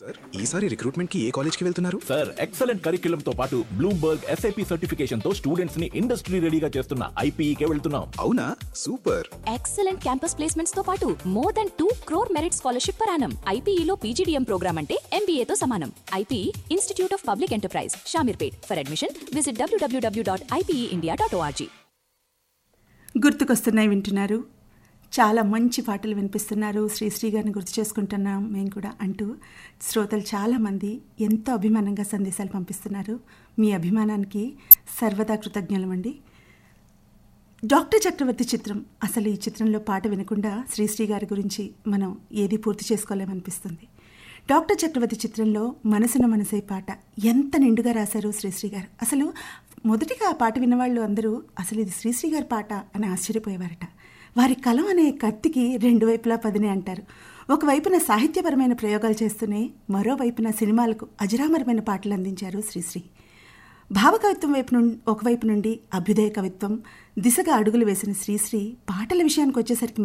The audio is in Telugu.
సార్ ఈసారి రిక్రూట్మెంట్ కి ఏ కాలేజ్ కి వెళ్తున్నారు సార్ ఎక్సలెంట్ కరిక్యులం తో పాటు బ్లూంబర్గ్ ఎస్ఐపి సర్టిఫికేషన్ తో స్టూడెంట్స్ ని ఇండస్ట్రీ రెడీగా చేస్తున్న ఐపీఈకే వెళ్తున్నాం అవునా సూపర్ ఎక్సలెంట్ క్యాంపస్ ప్లేస్మెంట్స్ తో పాటు more than two crore merit scholarship పరానం ఐపీఈలో పీజీడీఎం ప్రోగ్రామ్ అంటే MBA తో సమానం IPE institute of public enterprise Shamirpet for admission visit WWW dot IPE dot ORG గుర్తుకొస్తున్నాయి వింటున్నారు చాలా మంచి పాటలు వినిపిస్తున్నారు శ్రీశ్రీ గారిని గుర్తు చేసుకుంటున్నాం మేము కూడా అంటూ శ్రోతలు చాలామంది ఎంతో అభిమానంగా సందేశాలు పంపిస్తున్నారు మీ అభిమానానికి సర్వదా కృతజ్ఞులమండి డాక్టర్ చక్రవర్తి చిత్రం అసలు ఈ చిత్రంలో పాట వినకుండా శ్రీశ్రీ గారి గురించి మనం ఏది పూర్తి చేసుకోలేమనిపిస్తుంది డాక్టర్ చక్రవర్తి చిత్రంలో మనసున మనసే పాట ఎంత నిండుగా రాశారు శ్రీశ్రీ గారు అసలు మొదటిగా ఆ పాట విన్నవాళ్ళు అందరూ అసలు ఇది శ్రీశ్రీ గారి పాట అని ఆశ్చర్యపోయేవారట వారి కలం అనే కత్తికి రెండు వైపులా పదినే అంటారు ఒకవైపున సాహిత్యపరమైన ప్రయోగాలు చేస్తూనే మరోవైపున సినిమాలకు అజరామరమైన పాటలు అందించారు శ్రీశ్రీ భావకవిత్వం వైపు నుండి ఒకవైపు నుండి అభ్యుదయ కవిత్వం దిశగా అడుగులు వేసిన శ్రీశ్రీ పాటల విషయానికి వచ్చేసరికి